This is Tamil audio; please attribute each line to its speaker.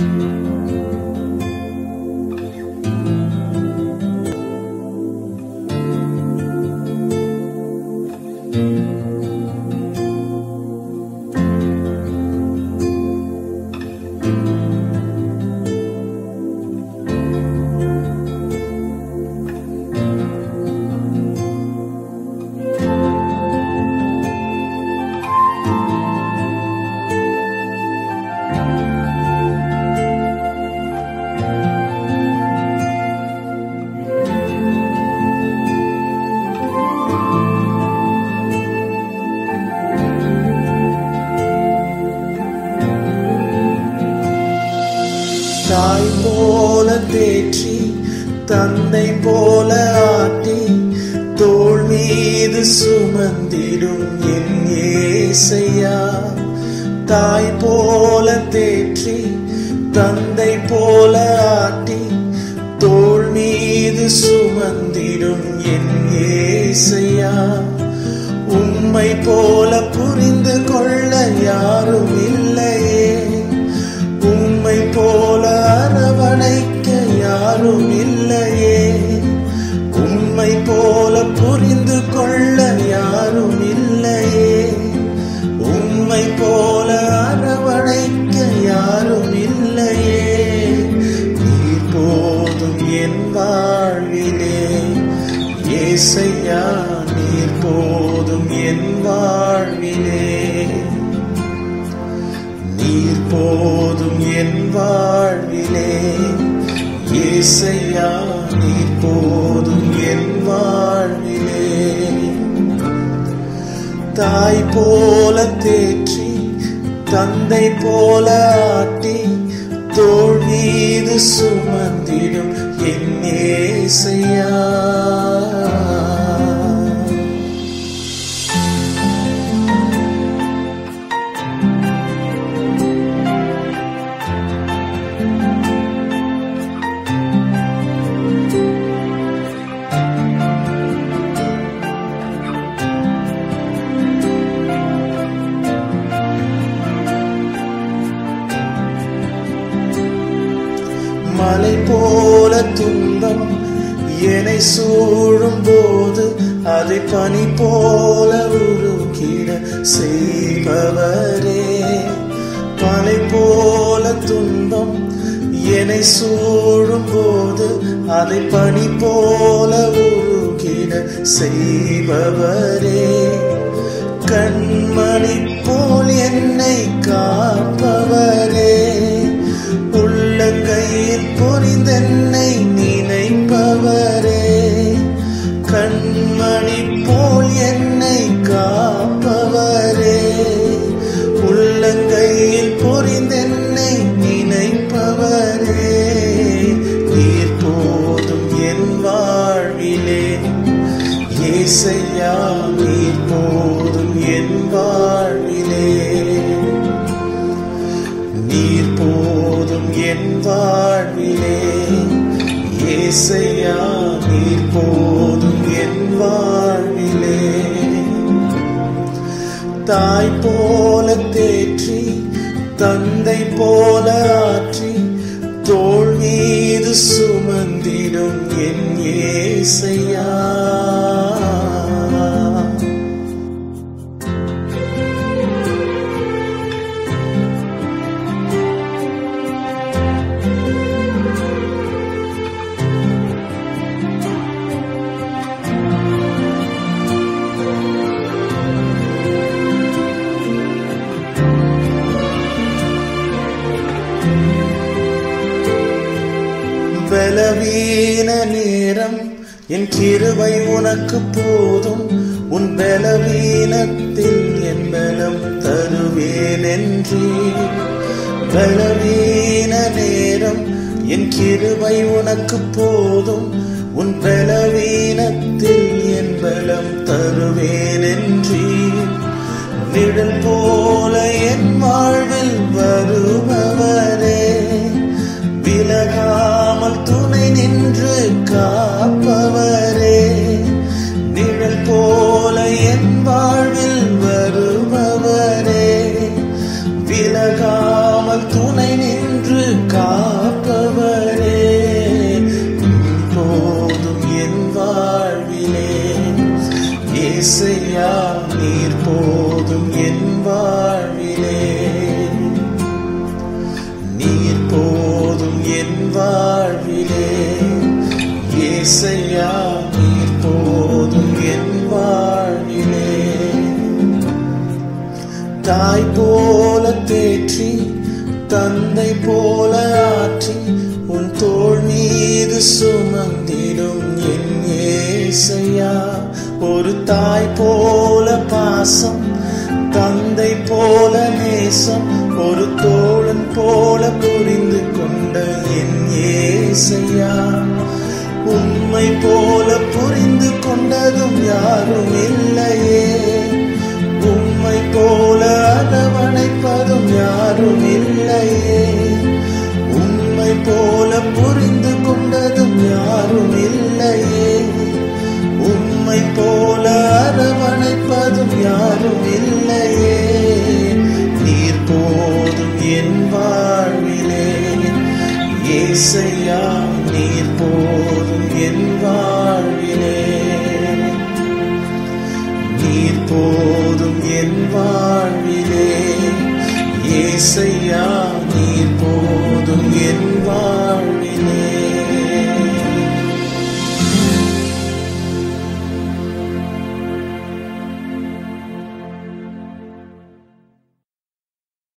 Speaker 1: தாய் போல தேற்றி தந்தை போல ஆட்டி தோள் மீது சுமந்திடும் என் ஏசையா தாய் போல தேற்றி தந்தை போல ஆட்டி தோள் மீது சுமந்திடும் என் ஏசையா உம்மை போல புரிந்து கொள்ள யாரும் இல்லையே உம்மை போல அரவணைக்க யாரும் இல்லையே உம்மை போல புரிந்து கொள்ள யாரும் இல்லையே உம்மை போல அரவணைக்க யாரும் இல்லையே நீர் போதும் என் வாழ்விலே ஏசையா நீர் போதும் என் வாழ்விலே நீர் போதும் என் வாழ்விலே ஏசையா நீர் போதும் என் வாழ்விலே தாய் போல தேற்றி தந்தை போல ஆட்டி தோள் மீது சுமந்திடும் என் ஏசையா மலை போல துன்பம் என்னை சூழும் போது அதை பனி போல உருகிட செய்பவரே மலை போல துன்பம் என்னை சூழும் போது அதை பனி போல உருகிட செய்பவரே கண்மணி போல் என்னை காப்பவரே உள்ளங்கையில் பொறிந்தென்னை நினைப்பவரே கண்மணி போல் என்னை காப்பவரே உள்ளங்கையில் பொறிந்தென்னை நினைப்பவரே நீர் போதும் என் வாழ்விலே ஏசையா நீர் போதும் என் வாழ்விலே நீர் போதும் என் வாழ்விலே ஏசையா நீர் போதும் என் வாழ்விலே தாய் போல தேற்றி தந்தை போல ஆற்றி தோள் மீது சுமந்திடும் என் ஏசையா பலவீன நேரம் என் கிருபை உனக்கு போதும் உன் பலவீனத்தில் என் பலம் தருவேன் என்று பலவீன நேரம் என் கிருபை உனக்கு போதும் உன் பலவீனத்தில் என் பலம் தருவேன் என்று நிழல் போல என் வாழ்வில் வருபவரே விலகாமல் துணை நின்று காப்பவரே நிழல் போல என் வாழ்வில் வருபவரே விலகாமல் துணை நின்று ஏசையா நீர் போதும் என் வாழ்விலே தாய் போல தேற்றி தந்தை போல ஆற்றி உன் தோள் மீது சுமந்திடும் என் ஏசையா ஒரு தாய் போல பாசம் தந்தை போல நேசம் ஒரு தோழன் போல புரிந்து கொண்ட என் ஏசையா உண்மை போல புரிந்து கொண்டதும் யாரும் இல்லையே உம்மை போல அரவணைப்பதும் யாரும் இல்லையே உண்மை போல புரிந்து கொண்டதும் யாரும் இல்லையே உம்மை போல அரவணைப்பதும் யாரும் இல்லையே நீர் போதும் என் வாழ்விலே ஏசையா நீர் போதும் என் வாழ்விலே